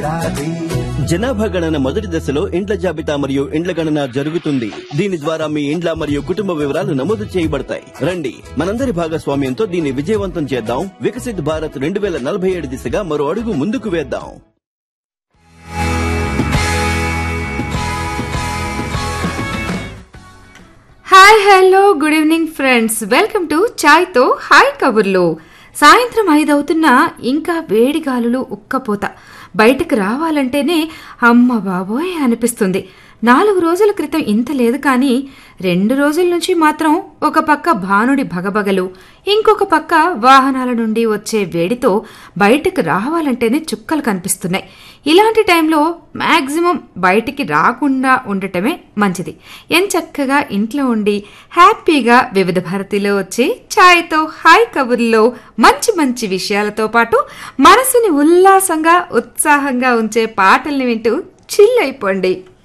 జనాభా గణన మొదటి దశలో ఇండ్ల జాబితా మరియు ఇండ్ల గణన జరుగుతుంది దీని ద్వారా మీ ఇండ్ల మరియు కుటుంబ వివరాలు నమోదు చేయబడతాయి రండి మనందరి భాగస్వామ్యంతో దీన్ని విజయవంతం చేద్దాం వికసిత్ భారత్ రెండు వేల నలభై ఏడు దిశగా మరో అడుగు ముందుకు వేద్దాం hi hello good evening friends welcome to చాయ్తో హాయ్ కబుర్లు సాయంత్రం ఐదవుతున్నా ఇంకా వేడి గాలులు ఉక్కపోత బయటకు రావాలంటేనే అమ్మ బాబోయ్ అనిపిస్తుంది నాలుగు రోజుల క్రితం ఇంత లేదు కానీ రెండు రోజుల నుంచి మాత్రం ఒక పక్క భానుడి భగభగలు ఇంకొక పక్క వాహనాల నుండి వచ్చే వేడితో బయటకు రావాలంటేనే చుక్కలు కనిపిస్తున్నాయి ఇలాంటి టైంలో మాక్సిమం బయటికి రాకుండా ఉండటమే మంచిది ఎంచక్కగా ఇంట్లో ఉండి హ్యాపీగా వివిధ భారతిలో వచ్చి ఛాయ్తో హాయ్ కబుర్లో మంచి మంచి విషయాలతో పాటు మనసుని ఉల్లాసంగా ఉత్సాహంగా ఉంచే పాటల్ని వింటూ చిల్ అయిపోండి